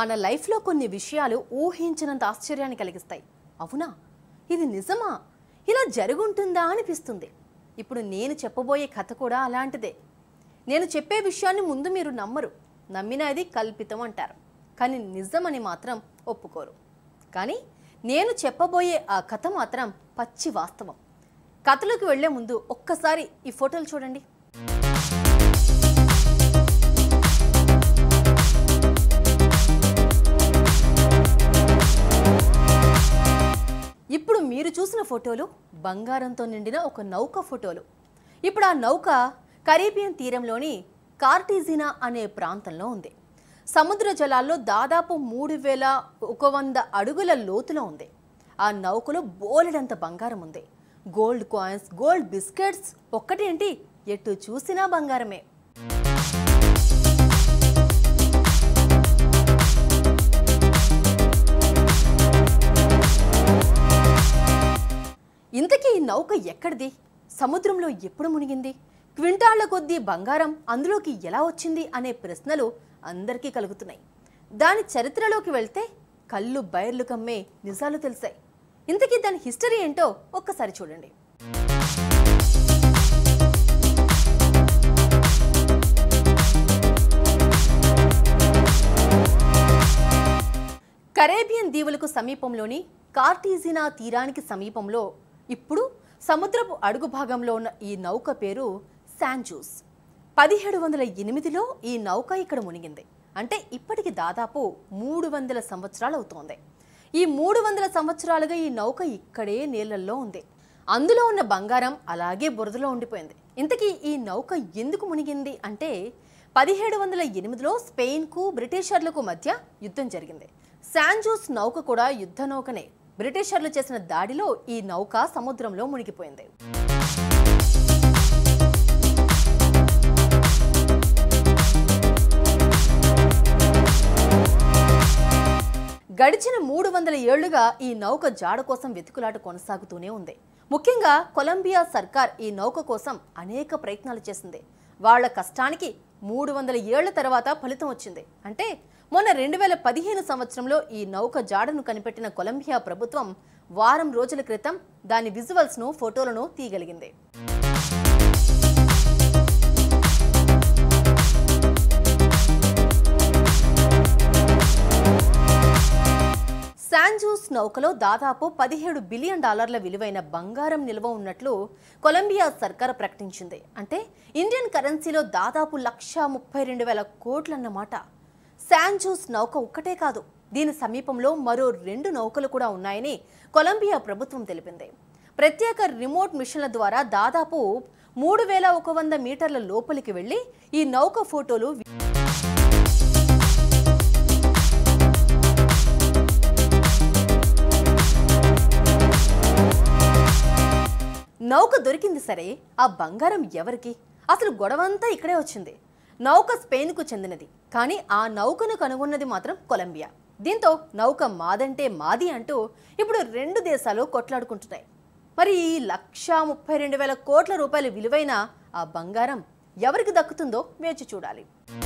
మన లైఫ్లో కొన్ని విషయాలు ఊహించినంత ఆశ్చర్యాన్ని కలిగిస్తాయి అవునా ఇది నిజమా ఇలా జరుగుంటుందా అనిపిస్తుంది ఇప్పుడు నేను చెప్పబోయే కథ కూడా అలాంటిదే నేను చెప్పే విషయాన్ని ముందు మీరు నమ్మరు నమ్మినా అది కల్పితం అంటారు కానీ నిజమని మాత్రం ఒప్పుకోరు కానీ నేను చెప్పబోయే ఆ కథ మాత్రం పచ్చి వాస్తవం కథలోకి వెళ్లే ముందు ఒక్కసారి ఈ ఫోటోలు చూడండి ఇప్పుడు మీరు చూసిన ఫోటోలు బంగారంతో నిండిన ఒక నౌక ఫోటోలు ఇప్పుడు ఆ నౌక కరీబియన్ తీరంలోని కార్టిజినా అనే ప్రాంతంలో ఉంది సముద్ర జలాల్లో దాదాపు మూడు వేల ఒక వంద అడుగుల లోతులో ఉంది ఆ నౌకలో బోలెడంత బంగారం ఉంది గోల్డ్ కాయిన్స్ గోల్డ్ బిస్కెట్స్ ఒక్కటేంటి ఎటు చూసినా బంగారమే ఇంతకీ ఈ నౌక ఎక్కడిది సముద్రంలో ఎప్పుడు మునిగింది క్వింటాళ్ల కొద్దీ బంగారం అందులోకి ఎలా వచ్చింది అనే ప్రశ్నలు అందరికీ కలుగుతున్నాయి దాని చరిత్రలోకి వెళ్తే కళ్ళు బయర్లు కమ్మే నిజాలు తెలిసాయి ఇంతకీ దాని హిస్టరీ ఏంటో ఒక్కసారి చూడండి కరేబియన్ దీవులకు సమీపంలోని కార్టీజినా తీరానికి సమీపంలో ఇప్పుడు సముద్రపు అడుగు భాగంలో ఉన్న ఈ నౌక పేరు శాంజూస్ పదిహేడు వందల ఎనిమిదిలో ఈ నౌక ఇక్కడ మునిగింది అంటే ఇప్పటికి దాదాపు మూడు వందల సంవత్సరాలు అవుతోంది ఈ మూడు వందల సంవత్సరాలుగా ఈ నౌక ఇక్కడే నీళ్ళల్లో ఉంది అందులో ఉన్న బంగారం అలాగే బురదలో ఉండిపోయింది ఇంతకీ ఈ నౌక ఎందుకు మునిగింది అంటే పదిహేడు వందల ఎనిమిదిలో స్పెయిన్కు బ్రిటిషర్లకు మధ్య యుద్ధం జరిగింది శాంజూస్ నౌక కూడా యుద్ధ నౌకనే బ్రిటిషర్లు చేసిన దాడిలో ఈ నౌక సముద్రంలో మునిగిపోయింది గడిచిన మూడు వందల ఏళ్లుగా ఈ నౌక జాడ కోసం వెతుకులాట కొనసాగుతూనే ఉంది ముఖ్యంగా కొలంబియా సర్కార్ ఈ నౌక కోసం అనేక ప్రయత్నాలు చేసింది వాళ్ళ కష్టానికి మూడు వందల ఏళ్ల తర్వాత ఫలితం వచ్చింది అంటే మొన్న రెండు వేల పదిహేను సంవత్సరంలో ఈ నౌక జాడను కనిపెట్టిన కొలంబియా ప్రభుత్వం వారం రోజుల క్రితం దాని విజువల్స్ను ఫోటోలను తీయగలిగింది శాంజూస్ నౌకలో దాదాపు పదిహేడు బిలియన్ డాలర్ల విలువైన బంగారం నిల్వ ఉన్నట్లు కొలంబియా సర్కార్ ప్రకటించింది అంటే ఇండియన్ కరెన్సీలో దాదాపు లక్ష ముప్పై రెండు వేల కోట్లన్నమాట శాంజూస్ నౌక ఒక్కటే కాదు దీని సమీపంలో మరో రెండు నౌకలు కూడా ఉన్నాయని కొలంబియా ప్రభుత్వం తెలిపింది ప్రత్యేక రిమోట్ మిషన్ల ద్వారా దాదాపు మూడు వేల ఒక వంద మీటర్ల లోపలికి వెళ్లి ఈ నౌక ఫోటోలు నౌక దొరికింది సరే ఆ బంగారం ఎవరికి అసలు గొడవంతా ఇక్కడే వచ్చింది నౌక స్పెయిన్కు చెందినది కానీ ఆ నౌకను కనుగొన్నది మాత్రం కొలంబియా దీంతో నౌక మాదంటే మాది అంటూ ఇప్పుడు రెండు దేశాలు కొట్లాడుకుంటున్నాయి మరి ఈ లక్షా ముప్పై రెండు వేల కోట్ల రూపాయల విలువైన ఆ బంగారం ఎవరికి దక్కుతుందో వేచి చూడాలి